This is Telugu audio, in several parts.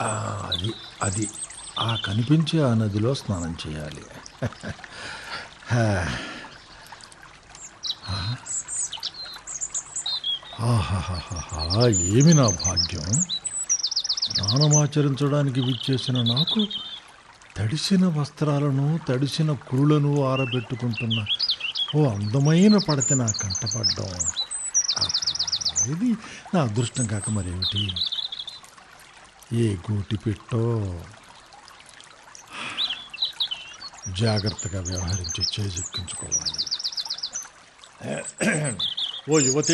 ఆ, అది అది ఆ కనిపించే ఆ నదిలో స్నానం చేయాలి హా. ఆహాహాహా, ఏమి నా భాగ్యం స్నానమాచరించడానికి విచ్చేసిన నాకు తడిసిన వస్త్రాలను తడిసిన కురులను ఆరబెట్టుకుంటున్న ఓ అందమైన పడత నా కంటపడ్డం ఆహా, ఇది నా అదృష్టం కాక మరేమిటి ఏ గూటి పెట్టో జాగ్రత్తగా వ్యవహరించి చేజిక్కించుకోవాలి ఓ యువతి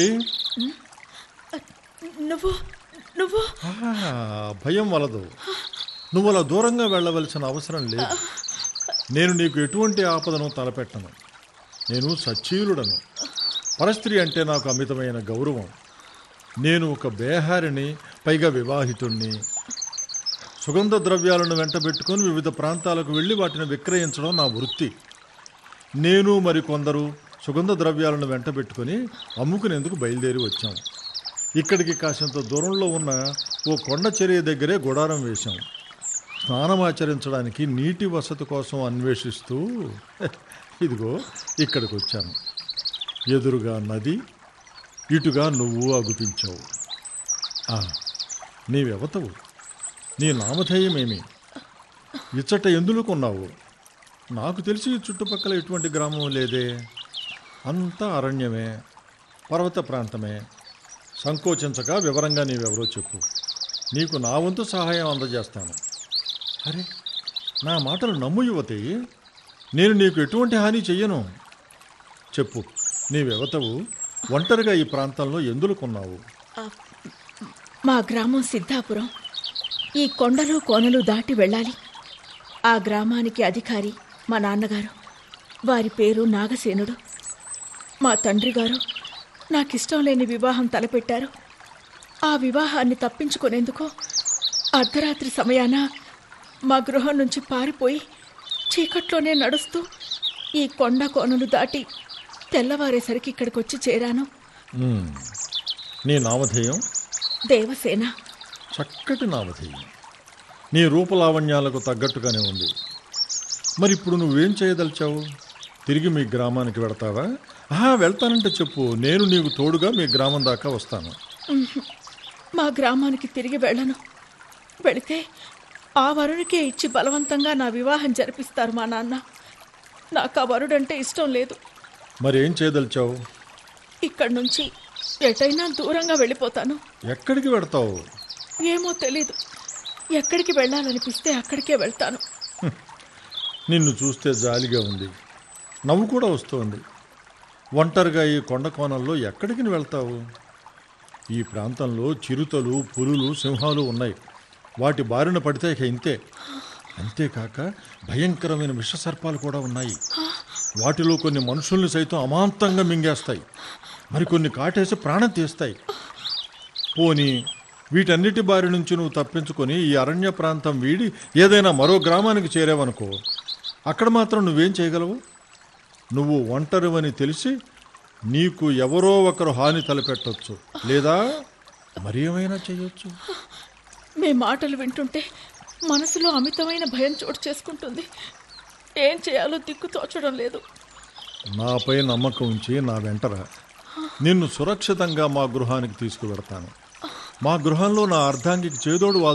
నువ్వు నువ్వు ఆ, భయం వలదు నువ్వు అలా దూరంగా వెళ్ళవలసిన అవసరం లేదు నేను నీకు ఎటువంటి ఆపదను తలపెట్టను నేను సచ్చీలుడను పరస్త్రీ అంటే నాకు అమితమైన గౌరవం నేను ఒక బేహారిని పైగా వివాహితుణ్ణి సుగంధ ద్రవ్యాలను వెంటబెట్టుకొని వివిధ ప్రాంతాలకు వెళ్ళి వాటిని విక్రయించడం నా వృత్తి నేను మరి కొందరు సుగంధ ద్రవ్యాలను వెంటబెట్టుకొని అమ్ముకునేందుకు బయలుదేరి వచ్చాం ఇక్కడికి కాసింత దూరంలో ఉన్న ఓ కొండ చర్య దగ్గరే గుడారం వేశాం స్నానమాచరించడానికి నీటి వసతి కోసం అన్వేషిస్తూ ఇదిగో ఇక్కడికి వచ్చాను ఎదురుగా నది ఇటుగా నువ్వు అగుపించావు ఆ, నీవెవతవు నీ నామధేయమేమి ఇచ్చట ఎందుకున్నావు నాకు తెలిసి ఈ చుట్టుపక్కల ఎటువంటి గ్రామం లేదే అంతా అరణ్యమే పర్వత ప్రాంతమే సంకోచించక వివరంగా నీవెవరో చెప్పు నీకు నా వంతు సహాయం అందజేస్తాను అరే నా మాటలు నమ్ము యువతి నేను నీకు ఎటువంటి హాని చెయ్యను చెప్పు నీవెవతవు ఒంటరిగా ఈ ప్రాంతంలో ఎందుకున్నావు మా గ్రామం సిద్ధాపురం ఈ కొండలు కోనలు దాటి వెళ్ళాలి ఆ గ్రామానికి అధికారి మా నాన్నగారు వారి పేరు నాగసేనుడు మా తండ్రి గారు నాకిష్టం లేని వివాహం తలపెట్టారు ఆ వివాహాన్ని తప్పించుకునేందుకు అర్ధరాత్రి సమయాన మా గృహం నుంచి పారిపోయి చీకట్లోనే నడుస్తూ ఈ కొండ కోనలు దాటి తెల్లవారేసరికి ఇక్కడికి వచ్చి చేరాను మ్మ్. నీ నామధేయం దేవసేన చక్కటి నామధేయం నీ రూపలావణ్యాలకు తగ్గట్టుగానే ఉంది మరి ఇప్పుడు నువ్వేం చేయదలిచావు తిరిగి మీ గ్రామానికి వెడతావా ఆహా వెళ్తానంటే చెప్పు నేను నీకు తోడుగా మీ గ్రామం దాకా వస్తాను మా గ్రామానికి తిరిగి వెళ్ళను వెళితే ఆ వరుడికే ఇచ్చి బలవంతంగా నా వివాహం జరిపిస్తారు మా నాన్న నాకు ఆ వరుడంటే ఇష్టం లేదు మరి ఏం చేయదలిచావు ఇక్కడి నుంచి ఎటైనా దూరంగా వెళ్ళిపోతాను ఎక్కడికి వెడతావు ఏమో తెలీదు ఎక్కడికి వెళ్ళాలనిపిస్తే అక్కడికే వెళ్తాను నిన్ను చూస్తే జాలిగా ఉంది నవ్వు కూడా వస్తోంది ఒంటరిగా ఈ కొండ కోణంలో ఎక్కడికి నువ్వు వెళ్తావు ఈ ప్రాంతంలో చిరుతలు పులులు సింహాలు ఉన్నాయి వాటి బారిన పడితే ఇక ఇంతే అంతేకాక భయంకరమైన విషసర్పాలు కూడా ఉన్నాయి వాటిలో కొన్ని మనుషుల్ని సైతం అమాంతంగా మింగేస్తాయి మరికొన్ని కాటేసి ప్రాణం తీస్తాయి పోనీ వీటన్నిటి బారి నుంచి నువ్వు తప్పించుకొని ఈ అరణ్య ప్రాంతం వీడి ఏదైనా మరో గ్రామానికి చేరావనుకో అక్కడ మాత్రం నువ్వేం చేయగలవు నువ్వు ఒంటరివని తెలిసి నీకు ఎవరో ఒకరు హాని తలపెట్టొచ్చు లేదా మరి ఏమైనా చేయొచ్చు మీ మాటలు వింటుంటే మనసులో అమితమైన భయం చోటు చేసుకుంటుంది ఏం చేయాలో దిక్కు తోచడం లేదు నాపై నమ్మకం ఉంచి నా వెంటరా నిన్ను సురక్షితంగా మా గృహానికి తీసుకువెడతాను మా గృహంలో నా అర్ధాంగికి చేదోడు